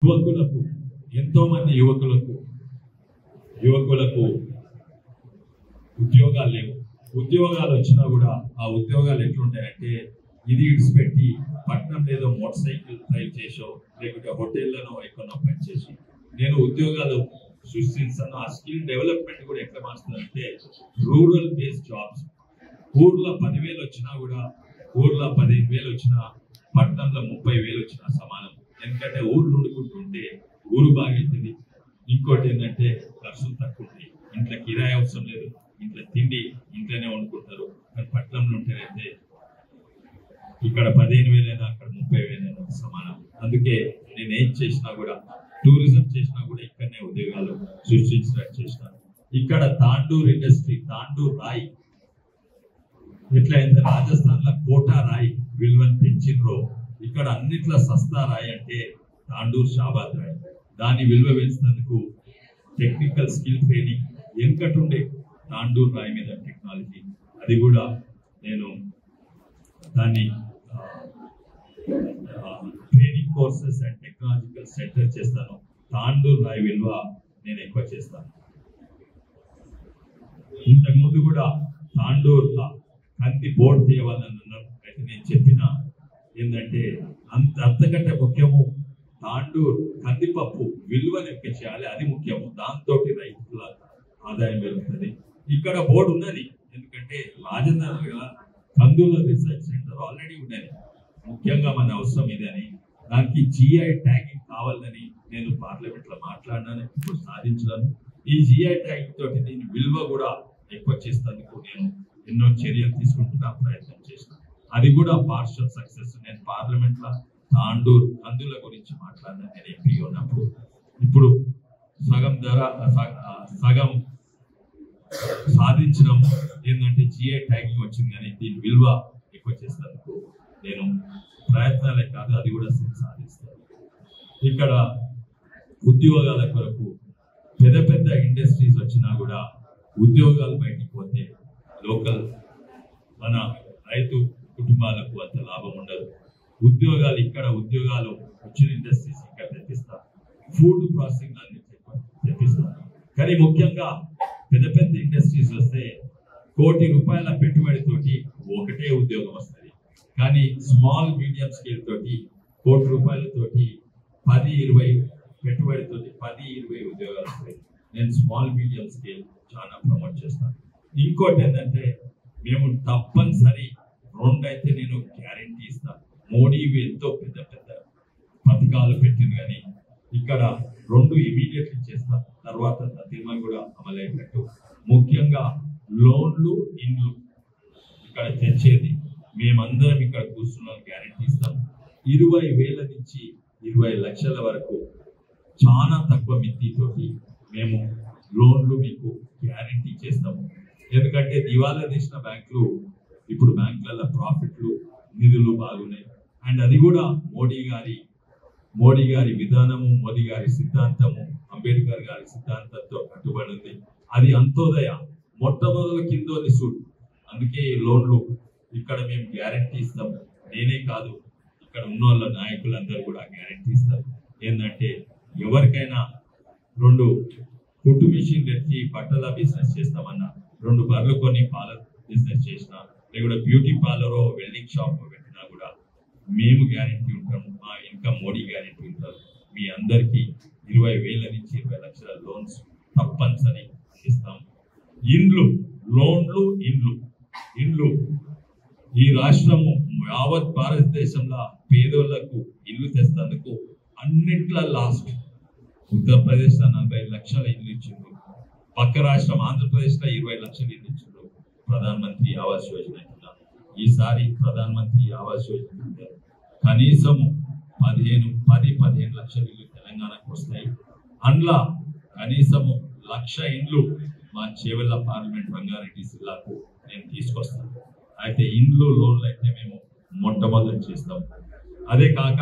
యువకులకు ఎంతో మంది యువకులకు యువకులకు ఉద్యోగాలు లేవు ఉద్యోగాలు వచ్చినా కూడా ఆ ఉద్యోగాలు ఎట్లుంటాయంటే ఇది ఇడిచిపెట్టి పట్నం లేదో మోటార్ సైకిల్ డ్రైవ్ చేసో లేకుంటే హోటళ్లను ఎక్కడో పనిచేసి నేను ఉద్యోగాలు సృష్టిస్తాను ఆ స్కిల్ డెవలప్మెంట్ కూడా ఎట్లా మారుతుందంటే రూరల్ బేస్డ్ జాబ్స్ ఊర్లో పదివేలు వచ్చినా కూడా ఊర్లో పదిహేను వేలు వచ్చినా పట్టణంలో ముప్పై వేలు వచ్చినా సమానం ఎందుకంటే ఊరు వండుకుంటుంటే ఊరు బాగైతుంది ఇంకోటి ఏంటంటే ఖర్చులు తక్కువ ఉంటాయి ఇంట్లో కిరాయి అవసరం లేదు ఇంట్లో తిండి ఇంట్లోనే వండుకుంటారు కానీ పట్టణంలో ఉంటేనైతే ఇక్కడ పదిహేను వేలైనా అక్కడ ముప్పై వేలైనా సమానం అందుకే నేను ఏం చేసినా కూడా టూరిజం చేసినా కూడా ఇక్కడనే ఉద్యోగాలు సృష్టించినట్టు చేసినాను ఇక్కడ తాండూర్ ఇండస్ట్రీ తాండూర్ రాయి ఎట్లా అయితే రాజస్థాన్ లో కోటా రాయి విలువను పెంచిండ్రో ఇక్కడ అన్నిట్ల సస్తా రాయి అంటే తాండూర్ షాబాద్ రాయి దాని విలువ పెంచినందుకు టెక్నికల్ స్కిల్ ట్రైనింగ్ వెనుకటుండే తాండూర్ రాయి మీద టెక్నాలజీ అది కూడా నేను దాన్ని training courses and technological centre చేస్తాను తాండూర్ రాయి విలువ నేను ఎక్కువ చేస్తాను ఇంతకు ముందు కూడా తాండూర్ కంది బోర్డు తీయవాలని అన్నారు అయితే నేను చెప్పిన ఏంటంటే అంత అంతకంటే ముఖ్యము తాండూర్ కందిపప్పు విలువను ఎక్కువ చేయాలి అది ముఖ్యము దాంతో రైతుల ఆదాయం పెరుగుతుంది ఇక్కడ బోర్డు ఉన్నది ఎందుకంటే రాజధానిగా కందుల రీసెర్చ్ సెంటర్ ఆల్రెడీ ఉన్నది ముఖ్యంగా మన అవసరం ఇదని దానికి జిఐ ట్యాగింగ్ కావాలని నేను పార్లమెంట్ లో మాట్లాడినాను ఇప్పుడు సాధించడం ఈ జిఐ ట్యాగింగ్ తోటి దీని విలువ కూడా ఎక్కువ చేసేందుకు నేను ఎన్నో చర్యలు తీసుకుంటున్నా ప్రయత్నం చేసిన అది కూడా పార్షల్ సక్సెస్ నేను పార్లమెంట్ లో తాండూర్ కందుల గురించి మాట్లాడినా నేను ఎంపీ ఉన్నప్పుడు ఇప్పుడు సగం ధర సగ- ఆ, సగం సాధించడం ఏంటంటే జిఐ ట్యాగింగ్ వచ్చింది కానీ దీని విలువ ఎక్కువ చేసేందుకు నేను ప్రయత్నాలే కాదు అది కూడా సాధిస్తాను ఇక్కడ ఉద్యోగాల కొరకు పెద్ద పెద్ద ఇండస్ట్రీస్ వచ్చినా కూడా ఉద్యోగాలు బయటికి పోతే లోకల్ మన రైతు కుటుంబాలకు అంత లాభం ఉండదు ఉద్యోగాలు ఇక్కడ ఉద్యోగాలు వచ్చిన ఇండస్ట్రీస్ ఇక్కడ తెప్పిస్తారు ఫుడ్ ప్రాసెసింగ్ అన్ని తెప్పిస్తారు కానీ ముఖ్యంగా పెద్ద పెద్ద ఇండస్ట్రీస్ వస్తే కోటి రూపాయల పెట్టుబడితోటి ఒకటే ఉద్యోగం వస్తుంది కానీ స్మాల్ మీడియం స్కేల్ తోటి కోటి రూపాయలతోటి పది ఇరవై పెట్టుబడితోటి పది ఇరవై ఉద్యోగాలు వస్తాయి నేను స్మాల్ మీడియం స్కేల్ చాలా ప్రమోట్ చేస్తాను ఇంకోటి ఏంటంటే మేము తప్పనిసరి రెండు అయితే నేను గ్యారంటీ ఇస్తాను మోడీ ఎంతో పెద్ద పెద్ద పథకాలు పెట్టింది కానీ ఇక్కడ రెండు ఇమీడియట్లీ చేస్తాం తర్వాత తీర్మానం కూడా అమలయ్యేటట్టు ముఖ్యంగా లోన్లు ఇండ్లు ఇక్కడ తెచ్చేది మేమందరం ఇక్కడ కూర్చున్నాం గ్యారంటీ ఇస్తాం ఇరవై వేల నుంచి ఇరవై లక్షల వరకు చాలా తక్కువ మిత్తితోటి మేము లోన్లు మీకు గ్యారంటీ చేస్తాము ఎందుకంటే దివాలా తీసిన బ్యాంకులు ఇప్పుడు బ్యాంకులలో ప్రాఫిట్లు నిధులు బాగున్నాయి అండ్ అది కూడా మోడీ గారి మోడీ గారి విధానము మోడీ గారి సిద్ధాంతము అంబేద్కర్ గారి సిద్ధాంతంతో కట్టుబడి ఉంది అది అంతోదయ మొట్టమొదటి కిందోది సూట్ అందుకే ఈ లోన్లు ఇక్కడ మేము గ్యారంటీ ఇస్తాం నేనే కాదు ఇక్కడ ఉన్న వాళ్ళ నాయకులందరూ కూడా గ్యారంటీ ఇస్తారు ఏంటంటే ఎవరికైనా రెండు కుట్టు మిషన్ తెచ్చి బట్టల బిజినెస్ చేస్తామన్నా రెండు బర్రెలు కొని పాల బిజినెస్ చేసినా లేకుంటే బ్యూటీ పార్లర్ వెల్డింగ్ షాప్ పెట్టినా కూడా మేము గ్యారెంటీ ఉంటాం మా ఇంకా మోడీ గ్యారెంటీ ఉంటారు మీ అందరికీ ఇరవై వేల నుంచి ఇరవై లక్షల లోన్స్ తప్పనిసరి ఇస్తాం ఇండ్లు లోన్లు ఇండ్లు ఇండ్లు ఈ రాష్ట్రము యావత్ భారతదేశంలో పేదోళ్లకు ఇల్లు తెస్తందుకు అన్నిట్ల లాస్ట్ ఉత్తరప్రదేశ్ లో నలభై లక్షల ఇల్లు ఇచ్చిండ్రు పక్క రాష్ట్రం ఆంధ్రప్రదేశ్ లో ఇరవై లక్షల ఇల్లు ఇచ్చిండ్రు ప్రధాన మంత్రి ఆవాస్ యోజన కింద ఈసారి ప్రధాన మంత్రి ఆవాస్ యోజన కింద కనీసము పదిహేను పది పదిహేను లక్షల ఇల్లు తెలంగాణకు వస్తాయి అందులో కనీసము లక్ష ఇండ్లు మా చేవెళ్ళ పార్లమెంట్ రంగారెడ్డి జిల్లాకు నేను తీసుకొస్తాను అయితే ఇండ్లు లోన్లు అయితే మేము మొట్టమొదటి చేస్తాం అదే కాక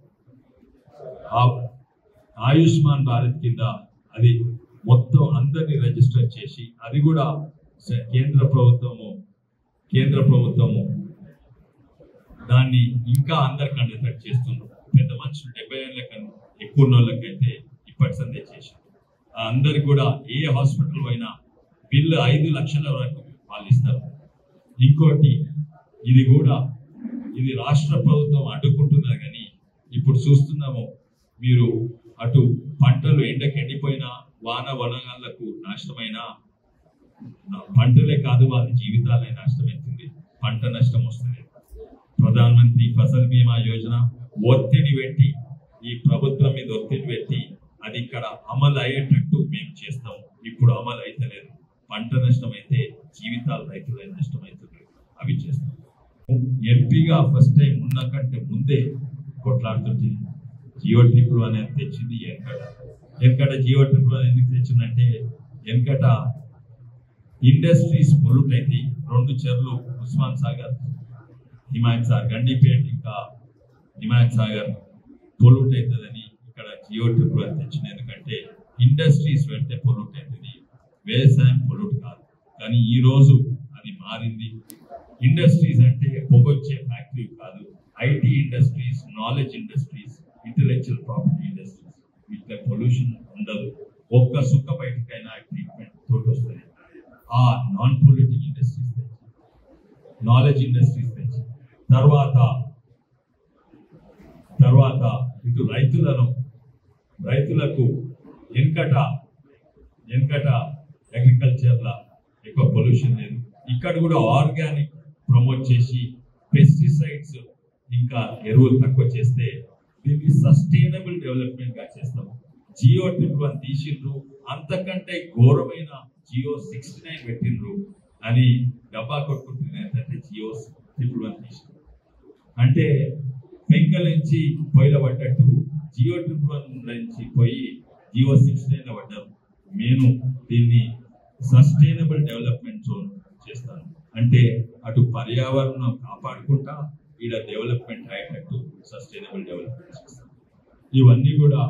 ఆ- ఆయుష్మాన్ భారత్ కింద అది మొత్తం అందరినీ రిజిస్టర్ చేసి అది కూడా స- కేంద్ర ప్రభుత్వము కేంద్ర ప్రభుత్వము దాన్ని ఇంకా అందరికి అందేటట్టు చేస్తున్నారు పెద్ద మనుషులు డెబ్బై ఏళ్ళ కన్నా ఎక్కువ ఉన్న వాళ్ళకైతే ఇప్పటి సందే చేశారు ఆ అందరికి కూడా ఏ హాస్పిటల్ పోయినా బిల్లు ఐదు లక్షల వరకు వాళ్ళు ఇస్తారు ఇంకోటి ఇది కూడా ఇది రాష్ట్ర ప్రభుత్వం అడ్డుకుంటున్నది కానీ ఇప్పుడు చూస్తున్నాము మీరు అటు పంటలు ఎండకి ఎండిపోయినా వాన వనగాళ్లకు నాశనమైనా ఆ పంటలే కాదు వాళ్ళ జీవితాలే నష్టమవుతుంది పంట నష్టం వస్తుంది ప్రధాన మంత్రి ఫసల్ బీమా యోజన ఒత్తిడి పెట్టి ఈ ప్రభుత్వం మీద ఒత్తిడి పెట్టి అది ఇక్కడ అమలు అయ్యేటట్టు మేము చేస్తాం ఇప్పుడు అమలు అయితలేదు పంట నష్టం అయితే జీవితాలు రైతులే నష్టం అవుతుంది అవి చేస్తాం ఎంపీగా ఫస్ట్ టైం ఉన్న కంటే ముందే కొట్లాడుతుంది జియో ట్రిపుల్ అనేది తెచ్చింది వెనకట వెనకట జియో ట్రిపుల్ అనేది ఎందుకు తెచ్చిందంటే వెనకట ఇండస్ట్రీస్ పొల్యూట్ అయితే రెండు చెర్లు ఉస్మాన్ సాగర్ హిమాయత్ సాగర్ గండిపేట ఇంకా హిమాయత్ సాగర్ పొల్యూట్ అవుతుందని ఇక్కడ జియో ట్రిపుల్ అని తెచ్చింది ఎందుకంటే ఇండస్ట్రీస్ పెడితే పొల్యూట్ అవుతుంది వ్యవసాయం పొల్యూట్ కాదు కానీ ఈ రోజు అది మారింది ఇండస్ట్రీస్ అంటే పొగొచ్చే ఫ్యాక్టరీ కాదు IT industries knowledge industries intellectual property industries వీటిలో పొల్యూషన్ ఉండదు ఒక్క సుక్క బయటకైనా ట్రీట్మెంట్ తోటి వస్తుంది ఆ నాన్ పొల్యూటింగ్ ఇండస్ట్రీస్ తెచ్చి నాలెడ్జ్ ఇండస్ట్రీస్ తెచ్చి తర్వాత తర్వాత ఇటు రైతులను రైతులకు వెనకట వెనకట అగ్రికల్చర్ల ఎక్కువ పొల్యూషన్ లేదు ఇక్కడ కూడా ఆర్గానిక్ ప్రమోట్ చేసి పెస్టిసైడ్స్ ఇంకా ఎరువులు తక్కువ చేస్తే దీన్ని సస్టైనబుల్ డెవలప్మెంట్ గా చేస్తాం జియో ట్రిపుల్ వన్ తీసిండ్రు అంతకంటే ఘోరమైన జియో సిక్స్టీ నైన్ పెట్టిండ్రు అని డబ్బా కొట్టుకుంటున్నాయి ఏంటంటే జియో ట్రిపుల్ వన్ తీసిండ్రు అంటే పెంకల నుంచి పొయ్యిల పడ్డట్టు జియో ట్రిపుల్ వన్ నుంచి పోయి జియో సిక్స్ నైన్ పడ్డారు నేను దీన్ని సస్టైనబుల్ డెవలప్మెంట్ జోన్ చేస్తాను అంటే అటు పర్యావరణం కాపాడుకుంటా ఈడ డెవలప్మెంట్ అయ్యేటట్టు సస్టైనబుల్ డెవలప్మెంట్ చేస్తాను ఇవన్నీ కూడా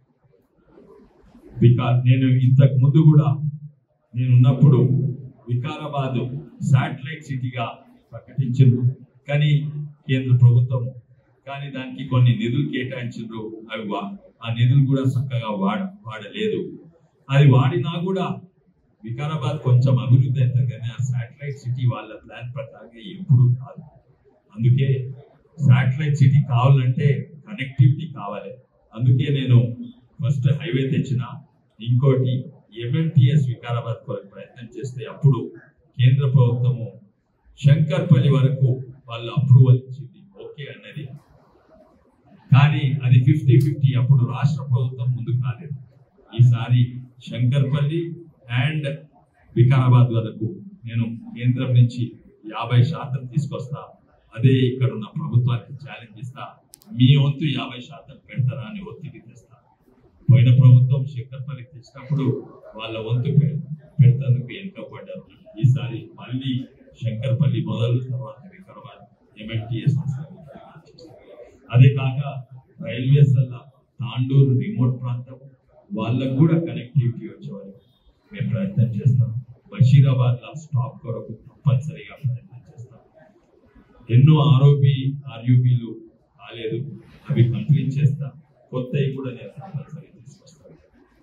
వికార్ నేను ఇంతకు ముందు కూడా నేను ఉన్నప్పుడు వికారాబాద్ శాటిలైట్ సిటీగా ప్రకటించిండ్రు కానీ కేంద్ర ప్రభుత్వం కానీ దానికి కొన్ని నిధులు కేటాయించిండ్రు అవి వా- ఆ నిధులు కూడా చక్కగా వాడ వాడలేదు అది వాడినా కూడా వికారాబాద్ కొంచెం అభివృద్ధి అవుతుంది కానీ ఆ శాటిలైట్ సిటీ వాళ్ళ ప్లాన్ ప్రకారంగా ఎప్పుడు కాదు అందుకే శాటిలైట్ సిటీ కావాలంటే కనెక్టివిటీ కావాలి అందుకే నేను ఫస్ట్ హైవే తెచ్చిన ఇంకోటి ఎంఎంటిఎస్ వికారాబాద్ కొరకు ప్రయత్నం చేస్తే అప్పుడు కేంద్ర ప్రభుత్వము శంకర్పల్లి వరకు వాళ్ళ అప్రూవల్ ఇచ్చింది ఓకే అన్నది కానీ అది ఫిఫ్టీ ఫిఫ్టీ అప్పుడు రాష్ట్ర ప్రభుత్వం ముందుకు రాలేదు ఈసారి శంకర్పల్లి అండ్ వికారాబాద్ వరకు నేను కేంద్రం నుంచి యాభై శాతం తీసుకొస్తా అదే ఇక్కడ ఉన్న ప్రభుత్వానికి ఛాలెంజ్ ఇస్తా మీ వంతు యాభై శాతం పెడతారా అని ఒత్తిడి తెస్తా పోయిన ప్రభుత్వం శంకర్పల్లికి తెచ్చినప్పుడు వాళ్ళ వంతు పె- పెడతందుకు వెనుకబడ్డారు ఈసారి మళ్ళీ శంకర్పల్లి మొదలు తర్వాత వికారాబాద్ ఎంఎన్టీఎస్ అదే కాక రైల్వేస్ వల్ల తాండూరు రిమోట్ ప్రాంతం వాళ్ళకు కూడా కనెక్టివిటీ వచ్చే వరకు మేము ప్రయత్నం చేస్తాం బషీరాబాద్ లో స్టాప్ కొరకు తప్పనిసరిగా ప్రయత్నం చేస్తాం ఎన్నో ఆరోపి ఆర్యూబీలు కాలేదు అవి కంప్లీట్ చేస్తా కొత్తవి కూడా నేను తప్పనిసరిగా తీసుకొస్తాను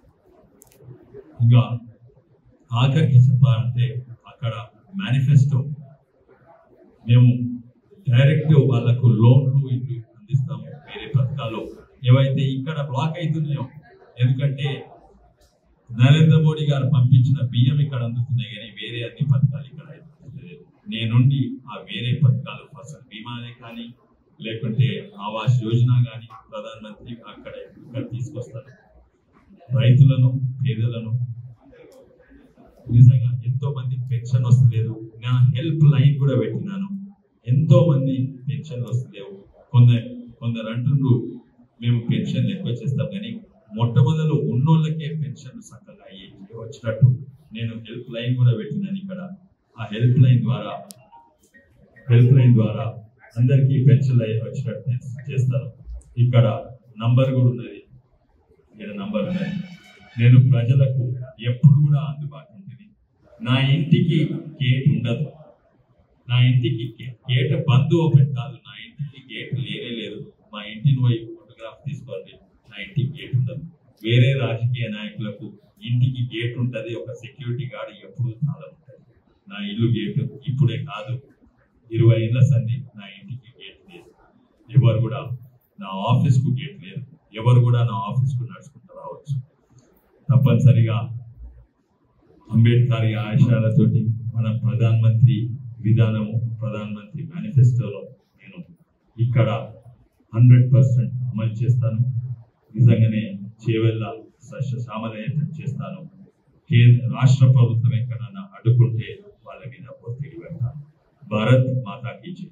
ఇంకా ఆఖరికి చెప్పాలంటే అక్కడ మేనిఫెస్టో మేము డైరెక్ట్ వాళ్ళకు లోన్లు ఇల్లు అందిస్తాము వేరే పథకాలు ఏవైతే ఇక్కడ బ్లాక్ అవుతున్నాయో ఎందుకంటే నరేంద్ర మోడీ గారు పంపించిన బియ్యం ఇక్కడ అందుతున్నాయి కానీ వేరే అన్ని పథకాలు ఇక్కడ అందుతలేదు నేనుండి ఆ వేరే పథకాలు ఫసల్ బీమానే కానీ లేకుంటే ఆవాస్ యోజన కానీ ప్రధాన మంత్రి అక్కడ ఇక్కడ తీసుకొస్తాను రైతులను పేదలను నిజంగా ఎంతో మంది పెన్షన్ వస్తలేదు నా హెల్ప్ లైన్ కూడా పెట్టినాను ఎంతో మంది పెన్షన్ వస్తలేవు కొందరు కొందరు అంటుండ్రు మేము పెన్షన్ ఎక్కువ చేస్తాం కానీ మొట్టమొదలు ఉన్నోళ్ళకే పెన్షన్ చక్కగా అయ్యి వచ్చినట్టు నేను హెల్ప్ లైన్ కూడా పెట్టినాను ఇక్కడ ఆ హెల్ప్ లైన్ ద్వారా హెల్ప్ లైన్ ద్వారా అందరికీ పెన్షన్ అయ్యి వచ్చినట్టు నేను చేస్తాను ఇక్కడ నంబర్ కూడా ఉన్నది ఇక్కడ నంబర్ ఉన్నది నేను ప్రజలకు ఎప్పుడు కూడా అందుబాటులో ఉంటుంది నా ఇంటికి గేట్ ఉండదు నా ఇంటికి గే- గేట్ బంద్ ఓపెన్ కాదు నా ఇంటి ఇంటికి గేట్ లేనే లేదు మా ఇంటిని పోయి ఫోటోగ్రాఫ్ తీసుకోండి నా ఇంటికి గేట్ ఉండదు వేరే రాజకీయ నాయకులకు ఇంటికి గేట్ ఉంటది ఒక సెక్యూరిటీ గార్డ్ ఎప్పుడు చాలా ఉంటుంది నా ఇల్లు గేట్ ఇప్పుడే కాదు ఇరవై ఏళ్ళ సంది నా ఇంటికి గేట్ లేదు ఎవరు కూడా నా ఆఫీస్ కు గేట్ లేదు ఎవరు కూడా నా ఆఫీస్ కు నడుచుకుంటూ రావచ్చు తప్పనిసరిగా అంబేద్కర్ ఆశయాలతోటి మన ప్రధానమంత్రి విధానము ప్రధానమంత్రి మేనిఫెస్టోలో నేను ఇక్కడ హండ్రెడ్ పర్సెంట్ అమలు చేస్తాను నిజంగానే చేవెళ్ళ సస్య సామరయతం చేస్తాను కేంద్ర రాష్ట్ర ప్రభుత్వం ఎక్కడన్నా అడ్డుకుంటే వాళ్ళ మీద ఒత్తిడి పెడతాను భారత్ మాతాకి జై